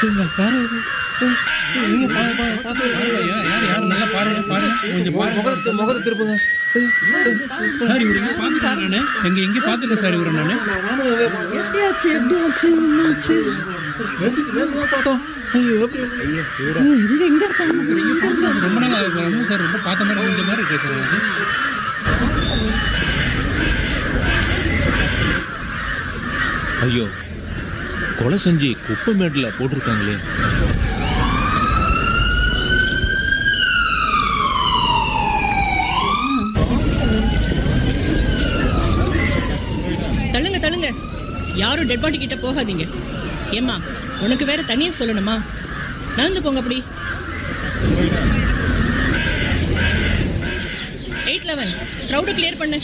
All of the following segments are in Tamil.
நீங்க பா- பா- பார்த்து யார் யார் யார் நல்லா பாருங்க பாருங்க கொஞ்சம் பாருங்க முகத்தை முகத்தை திருப்புங்க சார் இவர் எங்க பார்த்துருக்கேன் நானு எங்க எங்க பார்த்துருக்கேன் சார் இவரை நானு நானும் அதே பார்த்தேன். எப்படியாச்சு எப்படியாச்சு என்னாச்சு நேத்துக்கு நேத்து தான் பார்த்தோம் ஐயோ எப்படி ம், எங்க எங்க இருக்காங்க ரொம்ப நாள் ஆகுது சார் ரொம்ப பார்த்த மாதிரி இந்த மாதிரி இருக்கு சார் எனக்கு ஐயோ கொலை செஞ்சு குப்பை மேட்டில் போட்டிருக்காங்களே தள்ளுங்க தள்ளுங்க யாரும் டெட் பாடி கிட்ட போகாதீங்க ஏம்மா உனக்கு வேற தனியா சொல்லணுமா நடந்து போங்க அப்படி எயிட் லெவன் க்ரௌடு கிளியர் பண்ணு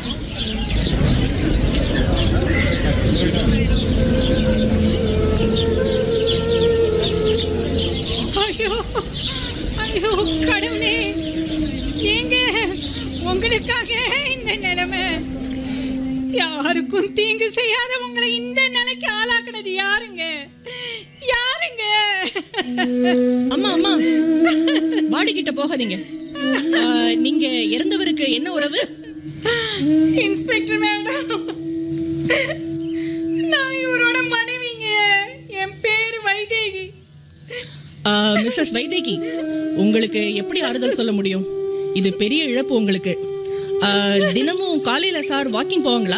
ஐயோ ஐயோ கடவுளே ஏங்க உங்களுக்காக இந்த நிலைமை யாருக்கும் தீங்கு செய்யாத உங்களை இந்த நிலைக்கு ஆளாக்குனது யாருங்க யாருங்க அம்மா அம்மா பாடி கிட்ட போகாதீங்க ஆ, நீங்க இறந்தவருக்கு என்ன உறவு இன்ஸ்பெக்டர் மேடம் நான் இவரோட மனைவிங்க என் பேரு வைதேகி மிஸ்ஸஸ் வைதேகி உங்களுக்கு எப்படி ஆறுதல் சொல்ல முடியும் இது பெரிய இழப்பு உங்களுக்கு ஆ, தினமும் காலையில சார் வாக்கிங் போவாங்களா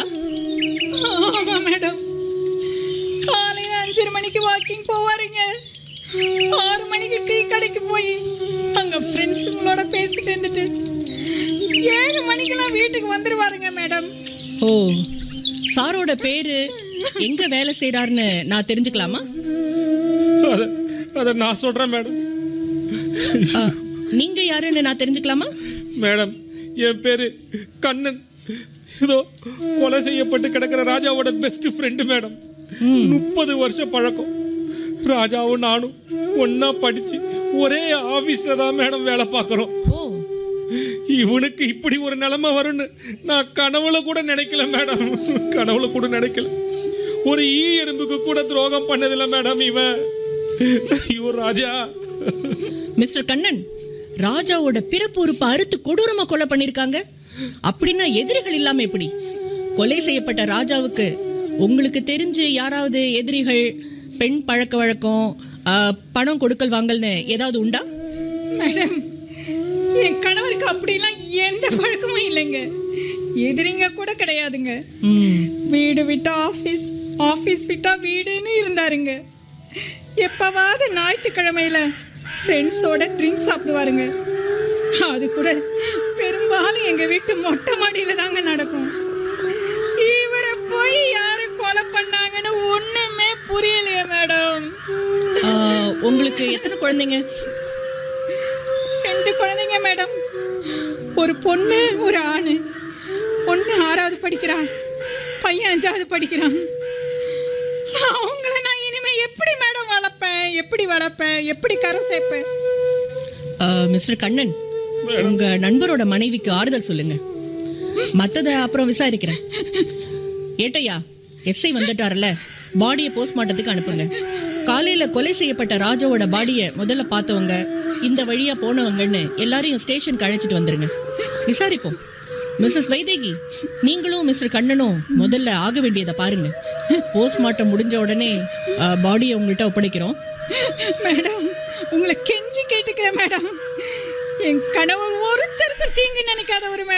ஆமா மேடம் காலையில அஞ்சரை மணிக்கு வாக்கிங் போவாருங்க ஆறு மணிக்கு டீ கடைக்கு போய் அங்க ஃப்ரெண்ட்ஸுங்களோட பேசிட்டு இருந்துட்டு ஏழு மணிக்கெல்லாம் வீட்டுக்கு வந்துருவாருங்க மேடம் ஓ சாரோட பேரு எங்க வேலை செய்றாருன்னு நான் தெரிஞ்சுக்கலாமா அதை அதை நான் சொல்கிறேன் மேடம் ஆ, நீங்க யாருன்னு நான் தெரிஞ்சுக்கலாமா மேடம் என் பேரு கண்ணன் இதோ கொலை செய்யப்பட்டு கிடக்கிற ராஜாவோட பெஸ்ட் ஃப்ரெண்டு மேடம் முப்பது வருஷம் பழக்கம் ராஜாவும் நானும் ஒண்ணா படிச்சு ஒரே ஆபீஸ்ல தான் மேடம் வேலை பார்க்குறோம் ஓ இவனுக்கு இப்படி ஒரு நிலைமை வரும்னு நான் கனவுல கூட நினைக்கல மேடம் கனவுல கூட நினைக்கல ஒரு ஈ எறும்புக்கு கூட துரோகம் பண்ணதில்ல மேடம் இவன் ஐயோ ராஜா மிஸ்டர் கண்ணன் ராஜாவோட பிறப்பு உறுப்பை அறுத்து கொடூரமா கொலை பண்ணிருக்காங்க அப்படின்னா எதிரிகள் இல்லாம எப்படி கொலை செய்யப்பட்ட ராஜாவுக்கு உங்களுக்கு தெரிஞ்சு யாராவது எதிரிகள் பெண் பழக்க வழக்கம் ஆ, பணம் கொடுக்கல் வாங்கல்னு ஏதாவது உண்டா மேடம் என் கணவருக்கு அப்படிலாம் எந்த பழக்கமும் இல்லைங்க எதிரிங்க கூட கிடையாதுங்க ம் வீடு விட்டா ஆஃபீஸ் ஆஃபீஸ் விட்டா வீடுன்னு இருந்தாருங்க எப்பவாவது ஞாயிற்றுக்கிழமையில ஃப்ரெண்ட்ஸோட ட்ரிங்க்ஸ் சாப்பிடுவாருங்க அது கூட பெரும்பாலும் எங்க வீட்டு மொட்டை மாடியில தாங்க நடக்கும் இவரை போய் யாரு கொலை பண்ணாங்கன்னு ஒண்ணுமே புரியலையே மேடம் ஆ, உங்களுக்கு எத்தனை குழந்தைங்க ரெண்டு குழந்தைங்க மேடம் ஒரு பொண்ணு ஒரு ஆணு பொண்ணு ஆறாவது படிக்கிறான் பையன் அஞ்சாவது படிக்கிறான் அவங்கள நான் இனிமே எப்படி மேடம் வளர்ப்பேன் எப்படி வளர்ப்பேன் எப்படி கரை சேர்ப்பேன் ஆ, மிஸ்டர் கண்ணன் உங்க நண்பரோட மனைவிக்கு ஆறுதல் சொல்லுங்க மத்தத அப்புறம் விசாரிக்கிறேன் ஏட்டையா எஸ்ஐ வந்துட்டார்ல பாடியை போஸ்ட்மார்ட்டத்துக்கு அனுப்புங்க காலையில கொலை செய்யப்பட்ட ராஜாவோட பாடியை முதல்ல பார்த்தவங்க இந்த வழியா போனவங்கன்னு எல்லாரையும் ஸ்டேஷனுக்கு அழைச்சிட்டு வந்துருங்க விசாரிப்போம் மிஸ்ஸஸ் வைதேகி நீங்களும் மிஸ்டர் கண்ணனும் முதல்ல ஆக வேண்டியதை பாருங்க போஸ்ட்மார்ட்டம் முடிஞ்ச உடனே பாடியை உங்கள்கிட்ட ஒப்படைக்கிறோம் மேடம் உங்களை கெஞ்சி கேட்டுக்கிறேன் மேடம் என் கணவர் ஒருத்தருக்கு தீங்கு நினைக்காதவர் மேடம்